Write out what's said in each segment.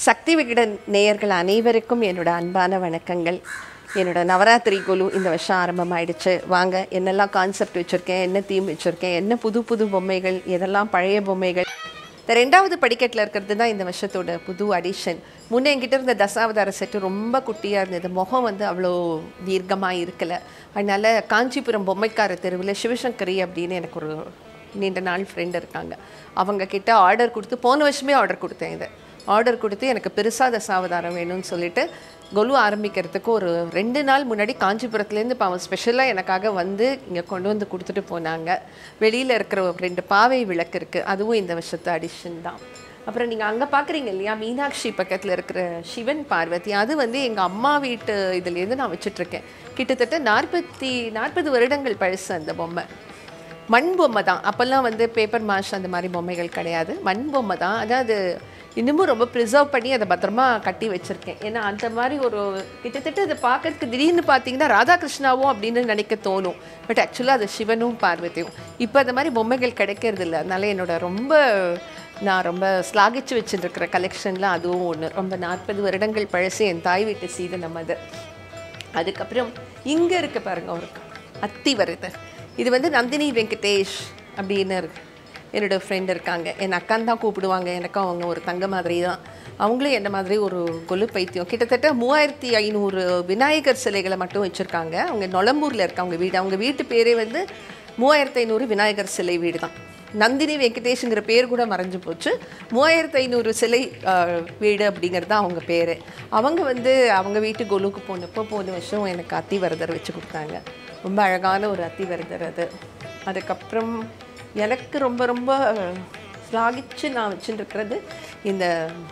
சக்தி விகடன் நேயர்கள் அனைவருக்கும் என்னோட அன்பான வணக்கங்கள் என்னோட நவராத்திரி குழு இந்த வருஷம் ஆரம்பமாயிடுச்சு வாங்க என்னெல்லாம் கான்செப்ட் வச்சுருக்கேன் என்ன தீம் வச்சுருக்கேன் என்ன புது புது பொம்மைகள் எதெல்லாம் பழைய பொம்மைகள் இந்த ரெண்டாவது படிக்கட்டில் இருக்கிறது தான் இந்த வருஷத்தோட புது அடிஷன் முன்னே என்கிட்ட இருந்த தசாவதார செட்டு ரொம்ப குட்டியாக இருந்தது முகம் வந்து அவ்வளோ தீர்க்கமாக இருக்கலை அதனால் காஞ்சிபுரம் பொம்மைக்கார தெருவில் சிவசங்கரி அப்படின்னு எனக்கு ஒரு நீண்ட நாள் ஃப்ரெண்ட் இருக்காங்க அவங்க கிட்ட ஆர்டர் கொடுத்து போன வருஷமே ஆர்டர் கொடுத்தேன் இதை ஆர்டர் கொடுத்து எனக்கு பெருசாக தசாவதாரம் வேணும்னு சொல்லிட்டு கொலு ஆரம்பிக்கிறதுக்கு ஒரு ரெண்டு நாள் முன்னாடி காஞ்சிபுரத்துலேருந்து இப்போ அவன் ஸ்பெஷலாக எனக்காக வந்து இங்கே கொண்டு வந்து கொடுத்துட்டு போனாங்க வெளியில் இருக்கிற ஒரு ரெண்டு பாவை விளக்கு இருக்குது அதுவும் இந்த வருஷத்து அடிஷன் தான் அப்புறம் நீங்கள் அங்கே பார்க்குறீங்க இல்லையா மீனாட்சி பக்கத்தில் இருக்கிற சிவன் பார்வதி அது வந்து எங்கள் அம்மா வீட்டு இதுலேருந்து நான் வச்சிட்ருக்கேன் கிட்டத்தட்ட நாற்பத்தி நாற்பது வருடங்கள் பழசு அந்த பொம்மை மண் பொம்மை தான் அப்போல்லாம் வந்து பேப்பர் மாஷ் அந்த மாதிரி பொம்மைகள் கிடையாது மண் பொம்மை தான் அதாவது இன்னமும் ரொம்ப ப்ரிசர்வ் பண்ணி அதை பத்திரமா கட்டி வச்சுருக்கேன் ஏன்னா அந்த மாதிரி ஒரு கிட்டத்தட்ட அதை பார்க்கறதுக்கு திடீர்னு பார்த்தீங்கன்னா ராதாகிருஷ்ணாவும் அப்படின்னு நினைக்க தோணும் பட் ஆக்சுவலாக அது சிவனும் பார்வதியும் இப்போ அந்த மாதிரி பொம்மைகள் கிடைக்கிறது இல்லை அதனால என்னோட ரொம்ப நான் ரொம்ப ஸ்லாகிச்சு வச்சுருக்கிற கலெக்ஷனில் அதுவும் ஒன்று ரொம்ப நாற்பது வருடங்கள் பழசு என் தாய் வீட்டு சீதனம் அது அதுக்கப்புறம் இங்கே இருக்க பாருங்க ஒரு அத்தி வருது இது வந்து நந்தினி வெங்கடேஷ் அப்படின்னு இருக்கு என்னோட ஃப்ரெண்ட் இருக்காங்க என் அக்கான் தான் கூப்பிடுவாங்க எனக்கும் அவங்க ஒரு தங்க மாதிரி தான் அவங்களும் என்ன மாதிரி ஒரு கொலு பைத்தியம் கிட்டத்தட்ட மூவாயிரத்தி ஐநூறு விநாயகர் சிலைகளை மட்டும் வச்சுருக்காங்க அவங்க நொளம்பூரில் இருக்க அவங்க வீடு அவங்க வீட்டு பேரே வந்து மூவாயிரத்தி ஐநூறு விநாயகர் சிலை வீடு தான் நந்தினி வெங்கடேஷுங்கிற பேர் கூட மறைஞ்சு போச்சு மூவாயிரத்து ஐநூறு சிலை ஆஹ், வீடு அப்படிங்கிறது தான் அவங்க பேர் அவங்க வந்து அவங்க வீட்டு கொலுக்கு போனப்போ போன வருஷம் எனக்கு அத்திவரதர் வச்சு கொடுத்தாங்க ரொம்ப அழகான ஒரு அத்திவரதர் அது அதுக்கப்புறம் எனக்கு ரொம்ப ரொம்ப ஸ்லாகிச்சு நான் வச்சுருக்கிறது இந்த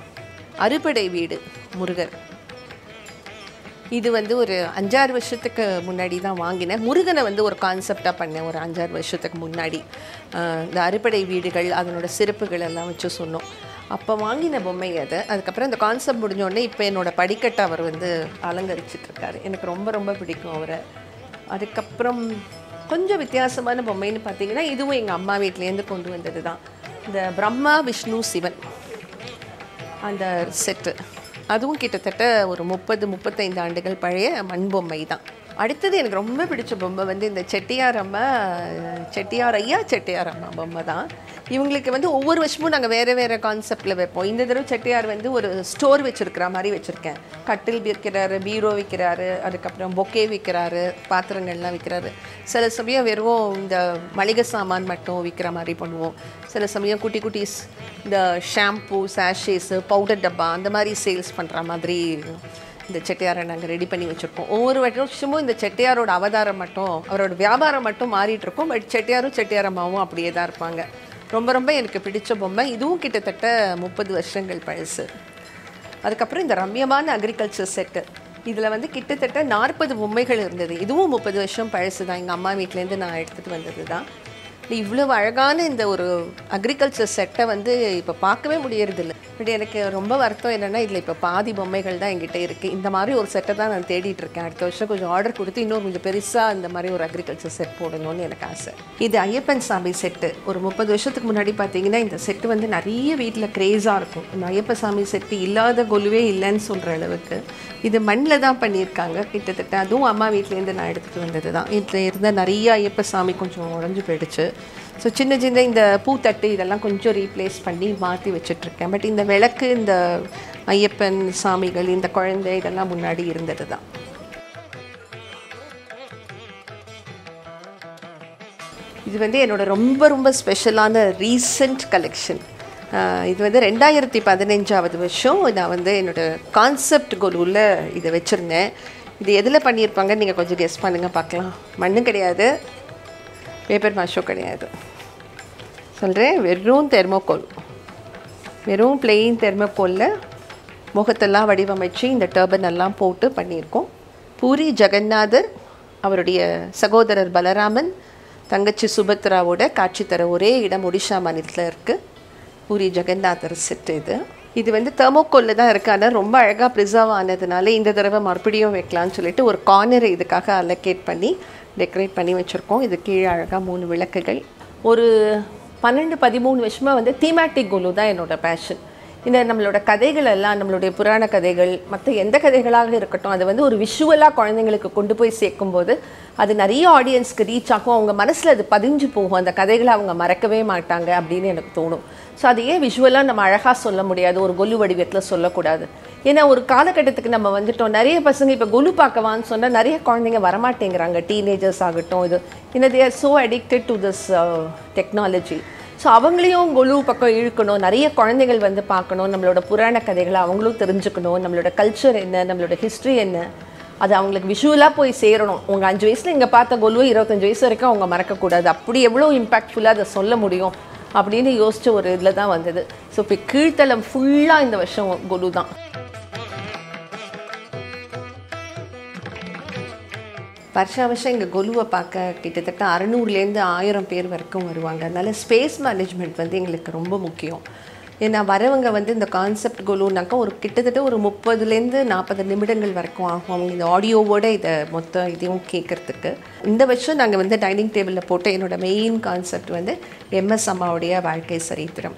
அறுபடை வீடு முருகர் இது வந்து ஒரு அஞ்சாறு வருஷத்துக்கு முன்னாடி தான் வாங்கினேன் முருகனை வந்து ஒரு கான்செப்டாக பண்ணேன் ஒரு அஞ்சாறு வருஷத்துக்கு முன்னாடி ஆஹ் இந்த அறுபடை வீடுகள் அதனோட சிறப்புகள் எல்லாம் வச்சு சொன்னோம் அப்போ வாங்கின பொம்மை அது அதுக்கப்புறம் இந்த கான்செப்ட் முடிஞ்ச உடனே இப்போ என்னோட படிக்கட்டை அவர் வந்து அலங்கரிச்சிட்டு இருக்காரு எனக்கு ரொம்ப ரொம்ப பிடிக்கும் அவரை அதுக்கப்புறம் கொஞ்சம் வித்தியாசமான பொம்மைன்னு பார்த்தீங்கன்னா இதுவும் எங்கள் அம்மா வீட்டிலேருந்து கொண்டு வந்தது தான் இந்த பிரம்மா விஷ்ணு சிவன் அந்த செட்டு அதுவும் கிட்டத்தட்ட ஒரு முப்பது முப்பத்தைந்து ஆண்டுகள் பழைய மண் பொம்மை தான் அடுத்தது எனக்கு ரொம்ப பிடிச்ச பொம்மை வந்து இந்த செட்டியார் அம்மா செட்டியார் ஐயா செட்டியார் அம்மா பொம்மை தான் இவங்களுக்கு வந்து ஒவ்வொரு வருஷமும் நாங்கள் வேறு வேறு கான்செப்டில் வைப்போம் இந்த தடவை செட்டியார் வந்து ஒரு ஸ்டோர் வச்சுருக்கிற மாதிரி வச்சுருக்கேன் கட்டில் விற்கிறாரு பீரோ விற்கிறாரு அதுக்கப்புறம் பொக்கே விற்கிறாரு பாத்திரங்கள்லாம் விற்கிறாரு சில சமயம் வெறும் இந்த மளிகை சாமான் மட்டும் விற்கிற மாதிரி பண்ணுவோம் சில சமயம் குட்டி குட்டி ஸ்- இந்த ஷாம்பூ சாஷேஸு பவுடர் டப்பா அந்த மாதிரி சேல்ஸ் பண்ணுற மாதிரி இந்த செட்டியாரை நாங்கள் ரெடி பண்ணி வச்சுருக்கோம் ஒவ்வொரு வருஷமும் இந்த செட்டியாரோட அவதாரம் மட்டும் அவரோட வியாபாரம் மட்டும் மாறிட்டு இருக்கும் பட் செட்டியாரும் செட்டியாரம்மாவும் அப்படியே தான் இருப்பாங்க ரொம்ப ரொம்ப எனக்கு பிடிச்ச பொம்மை இதுவும் கிட்டத்தட்ட முப்பது வருஷங்கள் பழசு அதுக்கப்புறம் இந்த ரம்யமான அக்ரிகல்ச்சர் செட்டு இதில் வந்து கிட்டத்தட்ட நாற்பது பொம்மைகள் இருந்தது இதுவும் முப்பது வருஷம் பழசு தான் எங்கள் அம்மா வீட்டிலேருந்து நான் எடுத்துகிட்டு வந்தது தான் இவ்வளவு அழகான இந்த ஒரு அக்ரிகல்ச்சர் செட்டை வந்து இப்போ பார்க்கவே முடியறதில்ல பட் எனக்கு ரொம்ப வருத்தம் என்னென்னா இதில் இப்போ பாதி பொம்மைகள் தான் என்கிட்ட இருக்குது இந்த மாதிரி ஒரு செட்டை தான் நான் தேடிட்டு இருக்கேன் அடுத்த வருஷம் கொஞ்சம் ஆர்டர் கொடுத்து இன்னும் கொஞ்சம் பெருசாக இந்த மாதிரி ஒரு அக்ரிகல்ச்சர் செட் போடணும்னு எனக்கு ஆசை இது ஐயப்பன் சாமி செட்டு ஒரு முப்பது வருஷத்துக்கு முன்னாடி பார்த்தீங்கன்னா இந்த செட்டு வந்து நிறைய வீட்டில் க்ரேஸாக இருக்கும் இந்த ஐயப்ப சாமி செட்டு இல்லாத கொலுவே இல்லைன்னு சொல்கிற அளவுக்கு இது மண்ணில் தான் பண்ணியிருக்காங்க கிட்டத்தட்ட அதுவும் அம்மா வீட்டிலேருந்து நான் எடுத்துகிட்டு வந்தது தான் இதில் இருந்த நிறைய ஐயப்ப சாமி கொஞ்சம் உடஞ்சி போயிடுச்சு ஸோ சின்ன சின்ன இந்த பூத்தட்டு இதெல்லாம் கொஞ்சம் ரீப்ளேஸ் பண்ணி மாற்றி வச்சிட்ருக்கேன் பட் இந்த விளக்கு இந்த ஐயப்பன் சாமிகள் இந்த குழந்தை இதெல்லாம் முன்னாடி இருந்தது தான் இது வந்து என்னோட ரொம்ப ரொம்ப ஸ்பெஷலான ரீசன்ட் கலெக்ஷன் இது வந்து ரெண்டாயிரத்தி பதினஞ்சாவது வருஷம் நான் வந்து என்னோட கான்செப்ட் கோலூரில் இதை வச்சுருந்தேன் இது எதில் பண்ணியிருப்பாங்கன்னு நீங்கள் கொஞ்சம் கெஸ் பண்ணுங்கள் பார்க்கலாம் மண்ணும் கிடையாது பேப்பர் மாஷோ கிடையாது சொல்கிறேன் வெறும் தெர்மோகோல் வெறும் பிளெயின் தெர்மோகோலில் முகத்தெல்லாம் வடிவமைச்சு இந்த டர்பன் எல்லாம் போட்டு பண்ணியிருக்கோம் பூரி ஜெகநாதர் அவருடைய சகோதரர் பலராமன் தங்கச்சி சுபத்ராவோட காட்சி தர ஒரே இடம் ஒடிஷா மாநிலத்தில் இருக்குது பூரி ஜெகநாதர் செட் இது இது வந்து தெர்மோகோலில் தான் இருக்குது ஆனால் ரொம்ப அழகாக ப்ரிசர்வ் ஆனதுனால இந்த தடவை மறுபடியும் வைக்கலாம்னு சொல்லிட்டு ஒரு கார்னரை இதுக்காக அலோகேட் பண்ணி டெக்கரேட் பண்ணி வச்சுருக்கோம் இது கீழே அழகாக மூணு விளக்குகள் ஒரு பன்னெண்டு பதிமூணு வருஷமாக வந்து தீமேட்டிக் கோலு தான் என்னோட பேஷன் இந்த நம்மளோட கதைகள் எல்லாம் நம்மளுடைய புராண கதைகள் மற்ற எந்த கதைகளாக இருக்கட்டும் அது வந்து ஒரு விஷுவலாக குழந்தைங்களுக்கு கொண்டு போய் சேர்க்கும்போது அது நிறைய ஆடியன்ஸ்க்கு ரீச் ஆகும் அவங்க மனசில் அது பதிஞ்சு போகும் அந்த கதைகளை அவங்க மறக்கவே மாட்டாங்க அப்படின்னு எனக்கு தோணும் ஸோ அது ஏன் விஷுவலாக நம்ம அழகாக சொல்ல முடியாது ஒரு கொலு வடிவத்தில் சொல்லக்கூடாது ஏன்னா ஒரு காலகட்டத்துக்கு நம்ம வந்துட்டோம் நிறைய பசங்க இப்போ கொலு பார்க்கவான்னு சொன்னால் நிறைய குழந்தைங்க வரமாட்டேங்கிறாங்க டீனேஜர்ஸ் ஆகட்டும் இது ஏன்னா they are so addicted to this technology so அவங்களையும் கொலு பக்கம் இழுக்கணும் நிறைய குழந்தைகள் வந்து பார்க்கணும் நம்மளோட புராண கதைகளை அவங்களும் தெரிஞ்சுக்கணும் நம்மளோட கல்ச்சர் என்ன நம்மளோட ஹிஸ்ட்ரி என்ன அது அவங்களுக்கு விஷுவலாக போய் சேரணும் உங்கள் அஞ்சு வயசில் இங்கே பார்த்த கொலு இருபத்தஞ்சு வயசு வரைக்கும் அவங்க மறக்கக்கூடாது அப்படி எவ்வளோ இம்பாக்ட்ஃபுல்லாக அதை சொல்ல முடியும் அப்படின்னு யோசிச்ச ஒரு இதில் தான் வந்தது ஸோ இப்போ கீழ்த்தளம் ஃபுல்லாக இந்த வருஷம் கொலு தான் வருஷா வருஷம் இங்கே கொலுவை பார்க்க கிட்டத்தட்ட அறநூறுலேருந்து ஆயிரம் பேர் வரைக்கும் வருவாங்க அதனால ஸ்பேஸ் மேனேஜ்மெண்ட் வந்து எங்களுக்கு ரொம்ப முக்கியம் ஏன்னா வரவங்க வந்து இந்த கான்செப்ட் கொலுனாக்கா ஒரு கிட்டத்தட்ட ஒரு முப்பதுலேருந்து நாற்பது நிமிடங்கள் வரைக்கும் ஆகும் அவங்க இந்த ஆடியோவோட இதை மொத்த இதையும் கேட்குறதுக்கு இந்த வருஷம் நாங்கள் வந்து டைனிங் டேபிளில் போட்ட என்னோட மெயின் கான்செப்ட் வந்து எம்எஸ் அம்மாவுடைய வாழ்க்கை சரித்திரம்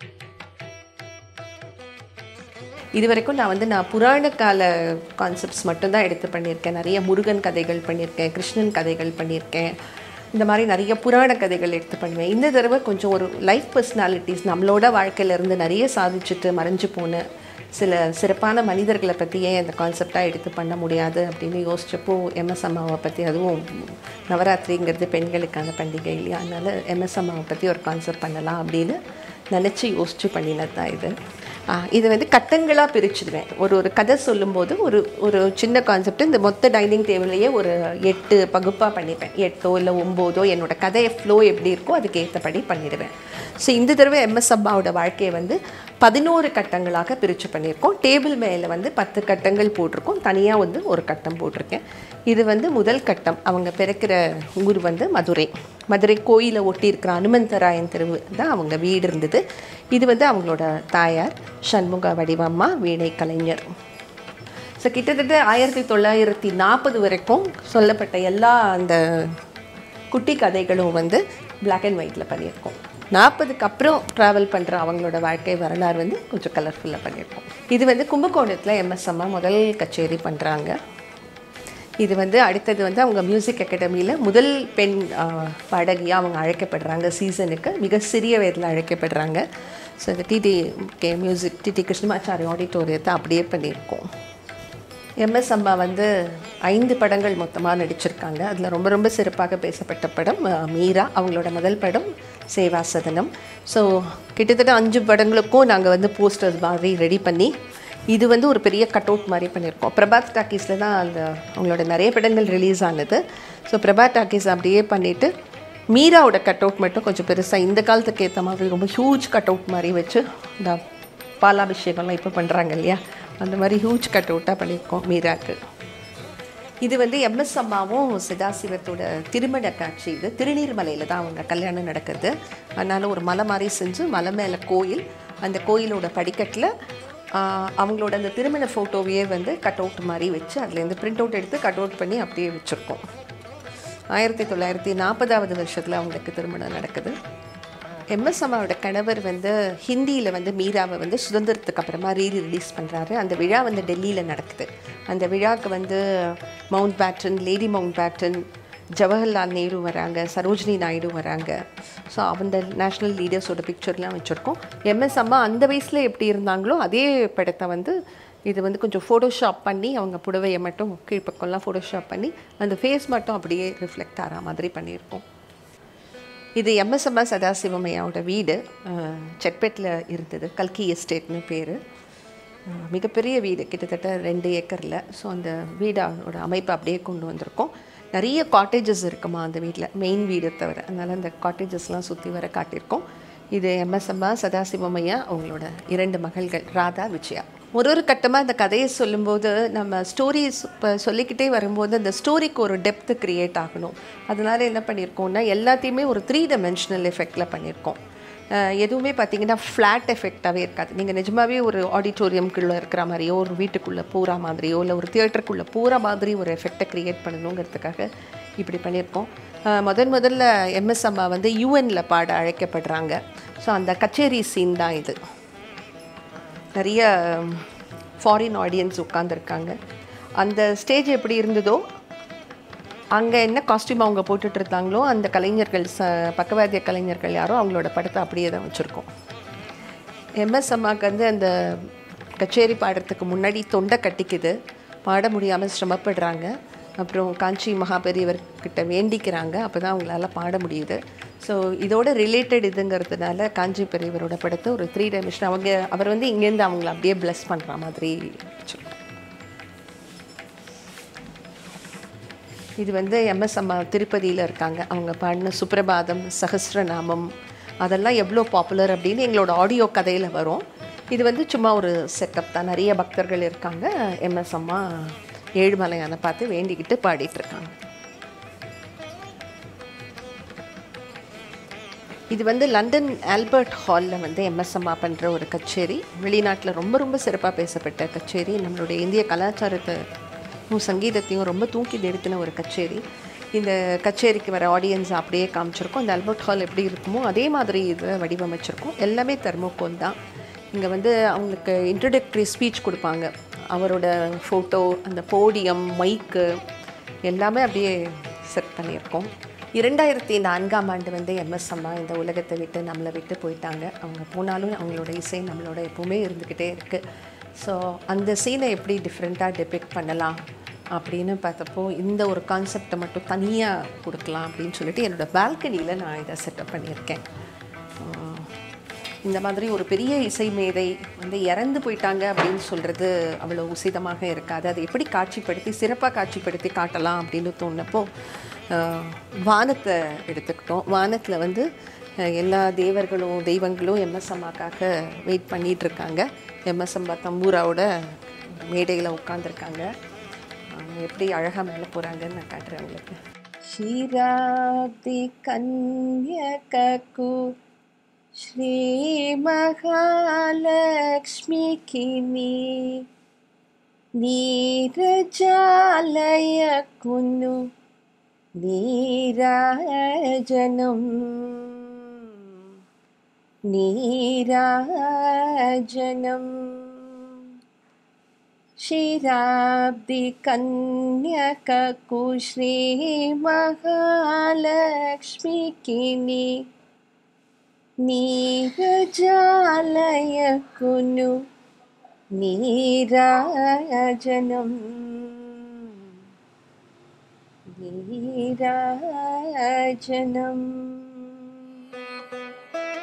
இது வரைக்கும் நான் வந்து நான் புராண கால கான்செப்ட்ஸ் மட்டும்தான் எடுத்து பண்ணியிருக்கேன் நிறைய முருகன் கதைகள் பண்ணியிருக்கேன் கிருஷ்ணன் கதைகள் பண்ணியிருக்கேன் இந்த மாதிரி நிறைய புராண கதைகள் எடுத்து பண்ணுவேன் இந்த தடவை கொஞ்சம் ஒரு லைஃப் பர்சனாலிட்டிஸ் நம்மளோட வாழ்க்கையில இருந்து நிறைய சாதிச்சுட்டு மறைஞ்சு போன சில சிறப்பான மனிதர்களை பற்றி ஏன் அந்த கான்செப்டாக எடுத்து பண்ண முடியாது அப்படின்னு யோசிச்சப்போ எம்எஸ் அம்மாவை பற்றி அதுவும் நவராத்திரிங்கிறது பெண்களுக்கான பண்டிகை இல்லையா அதனால் எம்எஸ் அம்மாவை பற்றி ஒரு கான்செப்ட் பண்ணலாம் அப்படின்னு நினச்சி யோசிச்சு பண்ணினது தான் இது ஆ, இது வந்து கட்டங்களாக பிரிச்சுடுவேன் ஒரு ஒரு கதை சொல்லும்போது ஒரு ஒரு சின்ன கான்செப்ட் இந்த மொத்த டைனிங் டேபிளையே ஒரு எட்டு பகுப்பாக பண்ணிப்பேன் எட்டோ இல்லை ஒம்போதோ என்னோட கதையை ஃப்ளோ எப்படி இருக்கோ அதுக்கு ஏற்றபடி பண்ணிடுவேன் ஸோ இந்த தடவை எம்எஸ் அம்மாவோட வாழ்க்கையை வந்து பதினோரு கட்டங்களாக பிரித்து பண்ணியிருக்கோம் டேபிள் மேலே வந்து பத்து கட்டங்கள் போட்டிருக்கோம் தனியாக வந்து ஒரு கட்டம் போட்டிருக்கேன் இது வந்து முதல் கட்டம் அவங்க பிறக்கிற ஊர் வந்து மதுரை மதுரை கோயிலை ஒட்டி இருக்கிற அனுமந்தராயன் தெருவு தான் அவங்க வீடு இருந்தது இது வந்து அவங்களோட தாயார் சண்முக வடிவம்மா வீணை கலைஞர் ஸோ கிட்டத்தட்ட ஆயிரத்தி தொள்ளாயிரத்தி நாற்பது வரைக்கும் சொல்லப்பட்ட எல்லா அந்த குட்டி கதைகளும் வந்து Black அண்ட் ஒயிட்டில் பண்ணியிருக்கோம் நாற்பதுக்கு அப்புறம் ட்ராவல் பண்ணுற அவங்களோட வாழ்க்கை வரலாறு வந்து கொஞ்சம் கலர்ஃபுல்லாக பண்ணியிருக்கோம் இது வந்து கும்பகோணத்தில் எம்எஸ் அம்மா முதல் கச்சேரி பண்ணுறாங்க இது வந்து அடுத்தது வந்து அவங்க மியூசிக் அகாடமியில் முதல் பெண் பாடகியாக அவங்க அழைக்கப்படுறாங்க சீசனுக்கு மிக சிறிய வயதில் அழைக்கப்படுறாங்க ஸோ இந்த TT K music TT Krishnamachari ஆடிட்டோரியத்தை அப்படியே பண்ணியிருக்கோம் எம்எஸ் அம்மா வந்து ஐந்து படங்கள் மொத்தமாக நடிச்சிருக்காங்க அதில் ரொம்ப ரொம்ப சிறப்பாக பேசப்பட்ட படம் அஹ், மீரா அவங்களோட முதல் படம் சேவாசதனம் ஸோ கிட்டத்தட்ட அஞ்சு படங்களுக்கும் நாங்கள் வந்து போஸ்டர்ஸ் மாதிரி ரெடி பண்ணி இது வந்து ஒரு பெரிய கட் அவுட் மாதிரி பண்ணியிருக்கோம் பிரபாத் டாக்கீஸில் தான் அந்த அவங்களோட நிறைய படங்கள் ரிலீஸ் ஆனது ஸோ பிரபாத் டாக்கீஸ் அப்படியே பண்ணிவிட்டு மீராவோட கட் அவுட் மட்டும் கொஞ்சம் பெருசாக இந்த காலத்துக்கு ஏற்ற மாதிரி ரொம்ப ஹியூஜ் கட் அவுட் மாதிரி வச்சு இந்த பாலாபிஷேகம்லாம் இப்போ பண்ணுறாங்க இல்லையா அந்த மாதிரி ஹியூஜ் கட் அவுட்டாக பண்ணியிருக்கோம் மீராக்கு இது வந்து எம்எஸ் அம்மாவும் சதாசிவத்தோட திருமண காட்சி இது திருநீர்மலையில் தான் அவங்க கல்யாணம் நடக்குது அதனால் ஒரு மலை மாதிரி செஞ்சு மலை மேலே கோயில் அந்த கோயிலோட படிக்கட்டில் ஆஹ், அவங்களோட அந்த திருமண ஃபோட்டோவையே வந்து கட் அவுட் மாதிரி வச்சு அதுலேருந்து பிரிண்ட் அவுட் எடுத்து கட் அவுட் பண்ணி அப்படியே வச்சுருக்கோம் ஆயிரத்தி தொள்ளாயிரத்தி நாற்பதாவது வருஷத்தில் அவங்களுக்கு திருமணம் நடக்குது எம்எஸ் அம்மாவோட கணவர் வந்து ஹிந்தியில் வந்து மீராவை வந்து சுதந்திரத்துக்கு அப்புறமா ரீ ரிலீஸ் பண்ணுறாரு அந்த விழா வந்து டெல்லியில் நடக்குது அந்த விழாவுக்கு வந்து Mountbatten lady Mountbatten Jawaharlal Nehru வராங்க சரோஜினி நாயுடு வராங்க ஸோ அந்த நேஷ்னல் லீடர்ஸோட பிக்சர்லாம் வச்சுருக்கோம் எம்எஸ் அம்மா அந்த வயசில் எப்படி இருந்தாங்களோ அதே படத்தை வந்து இது வந்து கொஞ்சம் ஃபோட்டோஷாப் பண்ணி அவங்க புடவையை மட்டும் கீழ்ப்பக்கம்லாம் ஃபோட்டோஷாப் பண்ணி அந்த ஃபேஸ் மட்டும் அப்படியே ரிஃப்ளெக்ட் ஆகிற மாதிரி பண்ணியிருக்கோம் இது எம்எஸ்எம்மா சதாசிவமையாவோட வீடு அஹ், செட்பேட்டில் இருந்தது கல்கி எஸ்டேட்னு பேர் மிகப்பெரிய வீடு கிட்டத்தட்ட ரெண்டு ஏக்கரில் ஸோ அந்த வீடோட அமைப்பை அப்படியே கொண்டு வந்திருக்கோம் நிறைய காட்டேஜஸ் இருக்குமா அந்த வீட்டில் மெயின் வீடு தவிர அதனால் அந்த காட்டேஜஸ்லாம் சுற்றி வர காட்டியிருக்கோம் இது எம்எஸ்எம்மா சதாசிவமையா அவங்களோட இரண்டு மகள்கள் ராதா விஜயா ஒரு ஒரு கட்டமாக அந்த கதையை சொல்லும்போது நம்ம ஸ்டோரிஸ் இப்போ சொல்லிக்கிட்டே வரும்போது அந்த ஸ்டோரிக்கு ஒரு டெப்த்து க்ரியேட் ஆகணும் அதனால் என்ன பண்ணியிருக்கோம்னா எல்லாத்தையுமே ஒரு த்ரீ டைமென்ஷனல் எஃபெக்டில் பண்ணியிருக்கோம் அஹ் எதுவுமே பார்த்தீங்கன்னா ஃப்ளாட் எஃபெக்டாகவே இருக்காது நீங்கள் நிஜமாவே ஒரு ஆடிட்டோரியம்குள்ளே இருக்கிற மாதிரியோ ஒரு வீட்டுக்குள்ளே போகிற மாதிரியோ இல்லை ஒரு தியேட்டருக்குள்ளே போகிற மாதிரி ஒரு எஃபெக்டை க்ரியேட் பண்ணணுங்கிறதுக்காக இப்படி பண்ணியிருக்கோம் அஹ் முதன் முதல்ல எம்எஸ் அம்மா வந்து யூஎனில் பாட அழைக்கப்படுறாங்க ஸோ அந்த கச்சேரி சீன் தான் இது நிறைய ஃபாரின் ஆடியன்ஸ் உட்காந்துருக்காங்க அந்த ஸ்டேஜ் எப்படி இருந்ததோ அங்கே என்ன காஸ்டியூம் அவங்க போட்டுட்டு இருந்தாங்களோ அந்த கலைஞர்கள் ச பக்கவாத்திய கலைஞர்கள் யாரோ அவங்களோட படத்தை அப்படியே தான் வச்சுருக்கோம் எம்எஸ் அம்மாவுக்கு வந்து அந்த கச்சேரி பாடுறதுக்கு முன்னாடி தொண்டை கட்டிக்குது பாட முடியாமல் சிரமப்படுறாங்க அப்புறம் காஞ்சி மகாபெரியவர்கிட்ட வேண்டிக்கிறாங்க அப்போ தான் அவங்களால பாட முடியுது ஸோ இதோட ரிலேட்டட் இதுங்கிறதுனால காஞ்சி பெரியவரோட படத்தை ஒரு த்ரீ டைமென்ஷன் அவங்க அவர் வந்து இங்கேருந்து அவங்கள அப்படியே ப்ளஸ் பண்ணுற மாதிரி வச்சுருக்கோம் இது வந்து எம்எஸ் அம்மா திருப்பதியில் இருக்காங்க அவங்க பாடின சுப்ரபாதம் சஹஸ்ரநாமம் அதெல்லாம் எவ்வளோ பாப்புலர் அப்படின்னு எங்களோட ஆடியோ கதையில் வரும் இது வந்து சும்மா ஒரு செட்டப் தான் நிறைய பக்தர்கள் இருக்காங்க எம்எஸ் அம்மா ஏழுமலையான பார்த்து வேண்டிக்கிட்டு பாடிட்டு இருக்காங்க இது வந்து லண்டன் ஆல்பர்ட் ஹாலில் வந்து எம்எஸ் அம்மா பண்ணுற ஒரு கச்சேரி வெளிநாட்டில் ரொம்ப ரொம்ப சிறப்பாக பேசப்பட்ட கச்சேரி நம்மளுடைய இந்திய கலாச்சாரத்தை சங்கீதத்தையும் ரொம்ப தூக்கி நிறுத்தின ஒரு கச்சேரி இந்த கச்சேரிக்கு வர ஆடியன்ஸ் அப்படியே காமிச்சிருக்கோம் அந்த ஆல்பர்ட் ஹால் எப்படி இருக்குமோ அதே மாதிரி இதை வடிவமைச்சிருக்கோம் எல்லாமே தெர்மோகோல் தான் இங்கே வந்து அவங்களுக்கு இன்ட்ரடக்டரி ஸ்பீச் கொடுப்பாங்க அவரோட ஃபோட்டோ அந்த போடியம் மைக்கு எல்லாமே அப்படியே செட் பண்ணியிருக்கோம் இரண்டாயிரத்தி நான்காம் ஆண்டு வந்து எம்எஸ் அம்மா இந்த உலகத்தை விட்டு நம்மளை விட்டு போயிட்டாங்க அவங்க போனாலும் அவங்களோட இசை நம்மளோட எப்போவுமே இருந்துக்கிட்டே இருக்குது ஸோ அந்த சீனை எப்படி டிஃப்ரெண்ட்டாக டெபிக்ட் பண்ணலாம் அப்படின்னு பார்த்தப்போ இந்த ஒரு கான்செப்டை மட்டும் தனியாக கொடுக்கலாம் அப்படின்னு சொல்லிட்டு என்னோடய பால்கனியில் நான் இதை செட்டப் பண்ணியிருக்கேன் ஆஹ் இந்த மாதிரி ஒரு பெரிய இசை மேதை வந்து இறந்து போயிட்டாங்க அப்படின்னு சொல்கிறது அவ்வளோ உசிதமாக இருக்காது அதை எப்படி காட்சிப்படுத்தி சிறப்பாக காட்சிப்படுத்தி காட்டலாம் அப்படின்னு தோணுனப்போ ஆஹ் வானத்தை எடுத்துக்கிட்டோம் வானத்தில் வந்து அஹ், எல்லா தேவர்களும் தெய்வங்களும் எம்எஸ் அம்மாக்காக வெயிட் பண்ணிட்டு இருக்காங்க எம்எஸ் அம்மா தம்பூராவோட மேடையில் உட்காந்துருக்காங்க அவங்க எப்படி அழகாக மேலே போகிறாங்கன்னு நான் காட்டுறேன் உங்களுக்கு ஷீராப்தி கன்யககு श्रीमहालक्ष्मीकिनी नीरजालय कुनु नीराजनम् नीराजनम् क्षीराब्दिकन्यककु श्रीमहालक्ष्मीकिनी नीरजालय कुनु नीराजनम् नीराजनम्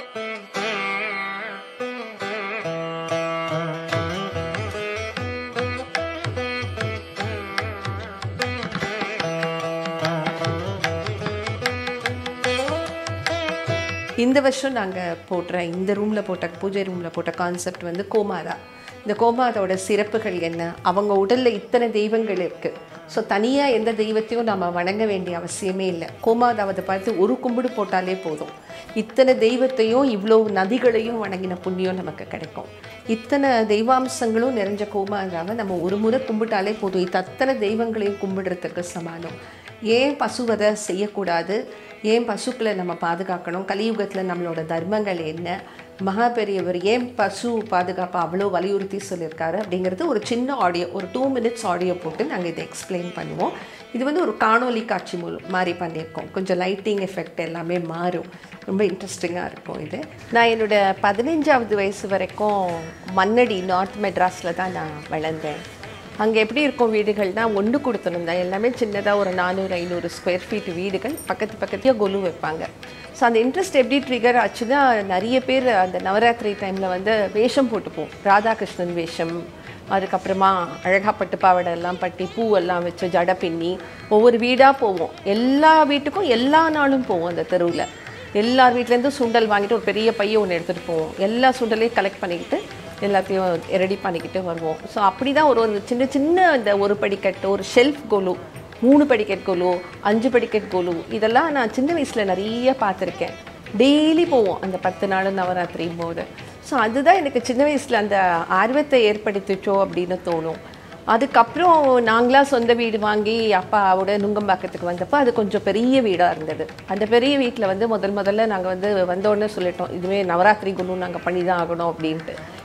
இந்த வருஷம் நாங்கள் போடுற இந்த ரூமில் போட்ட பூஜை ரூமில் போட்ட கான்செப்ட் வந்து கோமாதா இந்த கோமாதாவோட சிறப்புகள் என்ன அவங்க உடலில் இத்தனை தெய்வங்கள் இருக்குது ஸோ தனியாக எந்த தெய்வத்தையும் நம்ம வணங்க வேண்டிய அவசியமே இல்லை கோமாதாவை பார்த்து ஒரு கும்பிடு போட்டாலே போதும் இத்தனை தெய்வத்தையும் இவ்வளோ நதிகளையும் வணங்கின புண்ணியம் நமக்கு கிடைக்கும் இத்தனை தெய்வாம்சங்களும் நிறைஞ்ச கோமாதாவை நம்ம ஒரு முறை கும்பிட்டாலே போதும் இது அத்தனை தெய்வங்களையும் கும்பிடுறதுக்கு சமானம் ஏன் பசுவதை செய்யக்கூடாது ஏன் பசுக்களை நம்ம பாதுகாக்கணும் கலியுகத்தில் நம்மளோட தர்மங்கள் என்ன மகா பெரியவர் ஏன் பசு பாதுகாப்பை அவ்வளோ வலியுறுத்தி சொல்லியிருக்காரு அப்படிங்கிறது ஒரு சின்ன ஆடியோ ஒரு டூ மினிட்ஸ் ஆடியோ போட்டு நாங்கள் இதை எக்ஸ்பிளைன் பண்ணுவோம் இது வந்து ஒரு காணொலி காட்சி மூலம் மாதிரி பண்ணியிருக்கோம் கொஞ்சம் லைட்டிங் எஃபெக்ட் எல்லாமே மாறும் ரொம்ப இன்ட்ரெஸ்டிங்காக இருக்கும் இது நான் என்னோட பதினஞ்சாவது வயசு வரைக்கும் மன்னடி நார்த் மெட்ராஸில் தான் நான் வளர்ந்தேன் அங்கே எப்படி இருக்கும் வீடுகள்னா ஒன்று கொடுத்தணும் தான் எல்லாமே சின்னதாக ஒரு நானூறு ஐநூறு ஸ்கொயர் ஃபீட் வீடுகள் பக்கத்து பக்கத்துலேயே கொலு வைப்பாங்க ஸோ அந்த இன்ட்ரெஸ்ட் எப்படி ட்ரிகர் ஆச்சுன்னா நிறைய பேர் அந்த நவராத்திரி டைமில் வந்து வேஷம் போட்டுப்போம் ராதாகிருஷ்ணன் வேஷம் அதுக்கப்புறமா அழகா பட்டு பாவாடை எல்லாம் பட்டி பூவெல்லாம் வச்சு ஜடை பின்னி ஒவ்வொரு வீடாக போவோம் எல்லா வீட்டுக்கும் எல்லா நாளும் போவோம் அந்த தெருவில் எல்லார் வீட்லேருந்தும் சுண்டல் வாங்கிட்டு ஒரு பெரிய பைய ஒன்று எடுத்துகிட்டு போவோம் எல்லா சுண்டலையும் கலெக்ட் பண்ணிக்கிட்டு எல்லாத்தையும் ரெடி பண்ணிக்கிட்டு வருவோம் ஸோ அப்படி தான் ஒரு ஒரு சின்ன சின்ன இந்த ஒரு படிக்கட்டு ஒரு ஷெல்ஃப் கொலு மூணு படிக்கட் கொலு அஞ்சு படிக்கட் கொலு இதெல்லாம் நான் சின்ன வயசில் நிறைய பார்த்துருக்கேன் டெய்லி போவோம் அந்த பத்து நாள் நவராத்திரி போது ஸோ அதுதான் எனக்கு சின்ன வயசில் அந்த ஆர்வத்தை ஏற்படுத்திச்சோ அப்படின்னு தோணும் அதுக்கப்புறம் நாங்களாக சொந்த வீடு வாங்கி அப்பாவோட நுங்கம்பாக்கத்துக்கு வந்தப்போ அது கொஞ்சம் பெரிய வீடாக இருந்தது அந்த பெரிய வீட்டில் வந்து முதல் முதல்ல நாங்கள் வந்து வந்தோடனே சொல்லிட்டோம் இதுவே நவராத்திரி குழு நாங்கள் பண்ணி தான் ஆகணும் அப்படின்ட்டு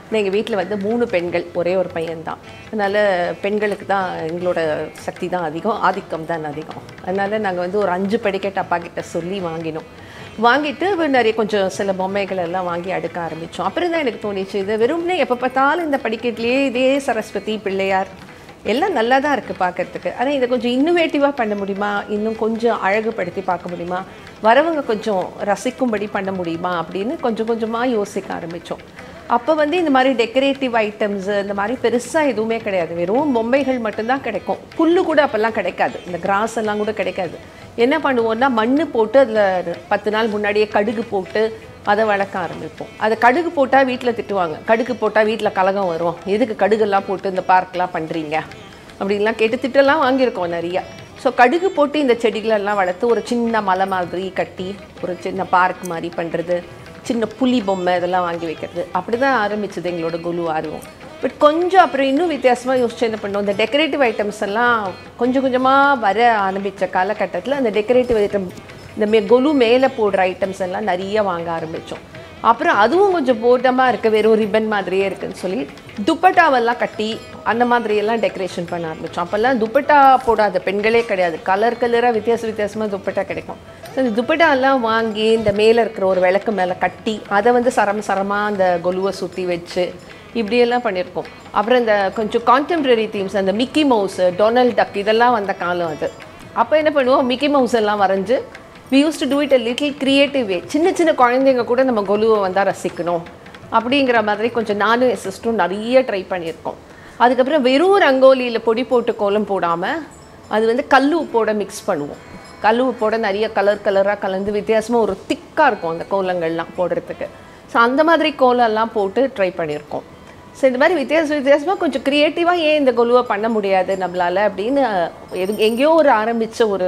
எங்கள் வீட்டில் வந்து மூணு பெண்கள் ஒரே ஒரு பையன்தான் அதனால் பெண்களுக்கு தான் எங்களோட சக்தி தான் அதிகம் ஆதிக்கம் தான் அதிகம் அதனால் நாங்கள் வந்து ஒரு அஞ்சு படிக்கட்டு அப்பா கிட்ட சொல்லி வாங்கினோம் வாங்கிட்டு நிறைய கொஞ்சம் சில பொம்மைகள் எல்லாம் வாங்கி அடுக்க ஆரம்பித்தோம் அப்புறம் தான் எனக்கு தோணிச்சு இது வெறும்னே எப்போ பார்த்தாலும் இந்த படிக்கட்டுலேயே இதே சரஸ்வதி பிள்ளையார் எல்லாம் நல்லா தான் இருக்குது பார்க்கறதுக்கு ஆனால் இதை கொஞ்சம் இன்னோவேட்டிவாக பண்ண முடியுமா இன்னும் கொஞ்சம் அழகுபடுத்தி பார்க்க முடியுமா வரவங்க கொஞ்சம் ரசிக்கும்படி பண்ண முடியுமா அப்படின்னு கொஞ்சம் கொஞ்சமாக யோசிக்க ஆரம்பித்தோம் அப்போ வந்து இந்த மாதிரி டெக்கரேட்டிவ் ஐட்டம்ஸ் இந்த மாதிரி பெருசாக எதுவுமே கிடையாது வெறும் பொம்மைகள் மட்டும்தான் கிடைக்கும் புல்லு கூட அப்போல்லாம் கிடைக்காது இந்த கிராஸ் எல்லாம் கூட கிடைக்காது என்ன பண்ணுவோம்னா மண் போட்டு அதில் பத்து நாள் முன்னாடியே கடுகு போட்டு அதை வளர்க்க ஆரம்பிப்போம் அதை கடுகு போட்டால் வீட்டில் திட்டுவாங்க கடுகு போட்டால் வீட்டில் கலகம் வரும் எதுக்கு கடுகெல்லாம் போட்டு இந்த பார்க்லாம் பண்ணுறீங்க அப்படின்லாம் கேட்டு திட்டெல்லாம் வாங்கியிருக்கோம் நிறையா ஸோ கடுகு போட்டு இந்த செடிகளெல்லாம் வளர்த்து ஒரு சின்ன மலை மாதிரி கட்டி ஒரு சின்ன பார்க் மாதிரி பண்ணுறது சின்ன புலி பொம்மை இதெல்லாம் வாங்கி வைக்கிறது அப்படி தான் ஆரம்பிச்சது எங்களோட குழு ஆர்வம் பட் கொஞ்சம் அப்புறம் இன்னும் வித்தியாசமாக யோசிச்சு என்ன பண்ணோம் இந்த டெக்கரேட்டிவ் ஐட்டம்ஸ் எல்லாம் கொஞ்சம் கொஞ்சமாக வர ஆரம்பித்த காலகட்டத்தில் அந்த டெக்கரேட்டிவ் ஐட்டம் இந்த மே கொலு மேலே போடுற ஐட்டம்ஸ் எல்லாம் நிறைய வாங்க ஆரம்பித்தோம் அப்புறம் அதுவும் கொஞ்சம் போட்டமாக இருக்க வெறும் ரிப்பன் மாதிரியே இருக்குன்னு சொல்லி துப்பட்டாவெல்லாம் கட்டி அந்த மாதிரியெல்லாம் டெக்கரேஷன் பண்ண ஆரம்பித்தோம் அப்போல்லாம் துப்பட்டா போடாத பெண்களே கிடையாது கலர் கலராக வித்தியாச வித்தியாசமாக துப்பட்டா கிடைக்கும் ஸோ இந்த துப்பட்டாலாம் வாங்கி இந்த மேலே இருக்கிற ஒரு விளக்கு மேலே கட்டி அதை வந்து சரம் சரமாக அந்த கொலுவை சுற்றி வச்சு இப்படியெல்லாம் பண்ணியிருக்கோம் அப்புறம் இந்த கொஞ்சம் கான்டெம்ப்ரரி தீம்ஸ் அந்த மிக்கி மவுஸ் டொனால்ட் டக் இதெல்லாம் வந்த காலம் அது அப்போ என்ன பண்ணுவோம் மிக்கி மவுஸ் எல்லாம் வரைஞ்சு we use to do it a little creative way சின்ன சின்ன குழந்தைங்க கூட நம்ம கொலுவை வந்தால் ரசிக்கணும் அப்படிங்கிற மாதிரி கொஞ்சம் நானும் என் சிஸ்டரும் நிறைய ட்ரை பண்ணியிருக்கோம் அதுக்கப்புறம் வெறும் ரங்கோலியில் பொடி போட்டு கோலம் போடாமல் அது வந்து கல் உப்போட மிக்ஸ் பண்ணுவோம் கல் உப்போட நிறைய கலர் கலராக கலந்து வித்தியாசமாக ஒரு திக்காக இருக்கும் அந்த கோலங்கள்லாம் போடுறதுக்கு ஸோ அந்த மாதிரி கோலம்லாம் போட்டு ட்ரை பண்ணியிருக்கோம் ஸோ இந்த மாதிரி வித்தியாச வித்தியாசமாக கொஞ்சம் க்ரியேட்டிவாக ஏன் இந்த கொலுவை பண்ண முடியாது நம்மளால் அப்படின்னு எது எங்கேயோ ஒரு ஆரம்பித்த ஒரு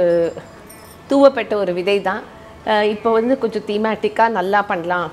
தூவப்பட்ட ஒரு விதை தான் இப்போ வந்து கொஞ்சம் தீமேட்டிக்காக நல்லா பண்ணலாம்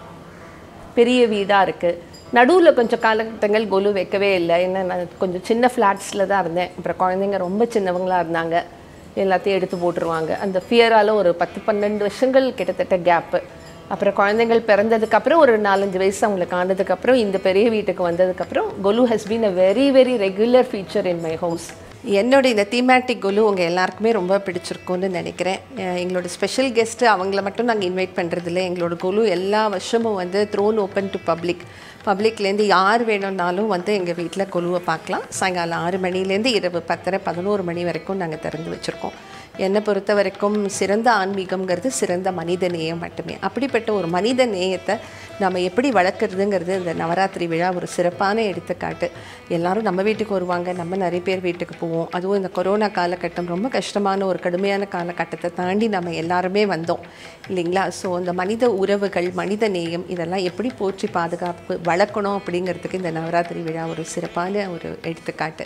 பெரிய வீடாக இருக்குது நடுவில் கொஞ்சம் காலகட்டங்கள் கொலு வைக்கவே இல்லை ஏன்னா நான் கொஞ்சம் சின்ன ஃப்ளாட்ஸில் தான் இருந்தேன் அப்புறம் குழந்தைங்க ரொம்ப சின்னவங்களாக இருந்தாங்க எல்லாத்தையும் எடுத்து போட்டுருவாங்க அந்த ஃபியரால் ஒரு பத்து பன்னெண்டு வருஷங்கள் கிட்டத்தட்ட கேப்பு அப்புறம் குழந்தைங்கள் பிறந்ததுக்கப்புறம் ஒரு நாலஞ்சு வயசு அவங்களுக்கு ஆனதுக்கப்புறம் இந்த பெரிய வீட்டுக்கு வந்ததுக்கப்புறம் golu has been a very very regular feature in my house என்னோட இந்த தீமேட்டிக் கொலு உங்கள் எல்லாருக்குமே ரொம்ப பிடிச்சிருக்கும்னு நினைக்கிறேன் அஹ் எங்களோட ஸ்பெஷல் கெஸ்ட்டு அவங்கள மட்டும் நாங்கள் இன்வைட் பண்ணுறதில்ல எங்களோட கொலு எல்லா வருஷமும் வந்து த்ரோன் ஓப்பன் டு பப்ளிக் பப்ளிக்லேருந்து யார் வேணும்னாலும் வந்து எங்கள் வீட்டில் கொலுவை பார்க்கலாம் சாயங்காலம் ஆறு மணிலேருந்து இரவு பத்தரை பதினோரு மணி வரைக்கும் நாங்கள் திறந்து வச்சுருக்கோம் என்னை பொறுத்த வரைக்கும் சிறந்த ஆன்மீகம்ங்கிறது சிறந்த மனித நேயம் மட்டுமே அப்படிப்பட்ட ஒரு மனித நேயத்தை நம்ம எப்படி வளர்க்குறதுங்கிறது இந்த நவராத்திரி விழா ஒரு சிறப்பான எடுத்துக்காட்டு எல்லாரும் நம்ம வீட்டுக்கு வருவாங்க நம்ம நிறைய பேர் வீட்டுக்கு போவோம் அதுவும் இந்த கொரோனா காலகட்டம் ரொம்ப கஷ்டமான ஒரு கடுமையான காலகட்டத்தை தாண்டி நம்ம எல்லாருமே வந்தோம் இல்லைங்களா ஸோ இந்த மனித உறவுகள் மனித நேயம் இதெல்லாம் எப்படி போற்றி பாதுகாப்பு வளர்க்கணும் அப்படிங்கிறதுக்கு இந்த நவராத்திரி விழா ஒரு சிறப்பான ஒரு எடுத்துக்காட்டு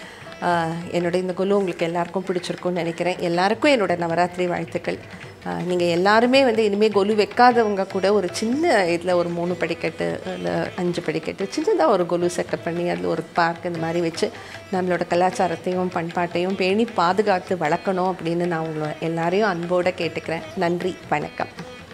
ஆஹ் என்னோட இந்த குழு உங்களுக்கு எல்லாருக்கும் பிடிச்சிருக்கும்னு நினைக்கிறேன் எல்லாருக்கும் என்னோட நவராத்திரி வாழ்த்துக்கள் நீங்கள் எல்லாருமே வந்து இனிமேல் கொலு வைக்காதவங்க கூட ஒரு சின்ன இதில் ஒரு மூணு படிக்கட்டு இல்லை அஞ்சு படிக்கட்டு சின்னதாக ஒரு கொலு செட்டப் பண்ணி அதில் ஒரு பார்க் இந்த மாதிரி வச்சு நம்மளோட கலாச்சாரத்தையும் பண்பாட்டையும் பேணி பாதுகாத்து வளர்க்கணும் அப்படின்னு நான் உங்களை எல்லாரையும் அன்போடு கேட்டுக்கிறேன் நன்றி வணக்கம்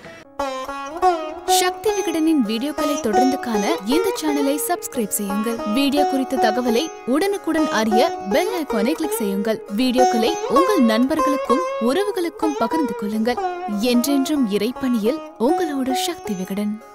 சக்தி விகடனின் வீடியோக்களை தொடர்ந்து காண இந்த சேனலை சப்ஸ்கிரைப் செய்யுங்கள் வீடியோ குறித்த தகவலை உடனுக்குடன் அறிய பெல் ஐகானை கிளிக் செய்யுங்கள் வீடியோக்களை உங்கள் நண்பர்களுக்கும் உறவுகளுக்கும் பகிர்ந்து கொள்ளுங்கள் என்றென்றும் இறைப்பணியில் உங்களோடு சக்தி விகடன்